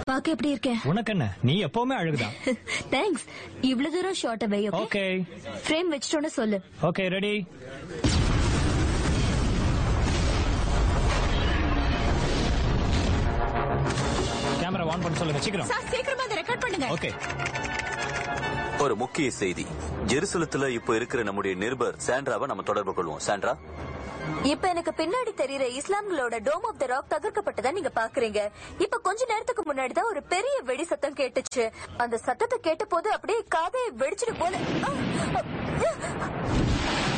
பாக்க எப்படி இருக்கேன் உனக்கு என்ன நீ எப்பவுமே அழகுதான் தேங்க்ஸ் இவ்வளவு தூரம் ஷார்ட் வை ஓகே ஓகே ஃப்ரேம் வச்சிட்டோன்னு சொல்லு ஓகே ரெடி கேமரா ஆன் பண்ண சொல்லுங்க சீக்கிரம் சார் சீக்கிரமா அதை ரெக்கார்ட் பண்ணுங்க ஓகே ஒரு முக்கிய செய்தி ஜெருசலத்துல இப்போ இருக்கிற நம்முடைய நிருபர் சாண்ட்ராவை நம்ம தொடர்பு கொள்வோம் சாண்ட்ரா இப்ப எனக்கு பின்னாடி தெரியுற இஸ்லாம்களோட டோம் ஆஃப் த ராக் தகர்க்கப்பட்டதா நீங்க பாக்குறீங்க இப்ப கொஞ்ச நேரத்துக்கு முன்னாடி தான் ஒரு பெரிய வெடி சத்தம் கேட்டுச்சு அந்த சத்தத்தை கேட்ட போது அப்படியே காதை வெடிச்சிட்டு போல ஆ!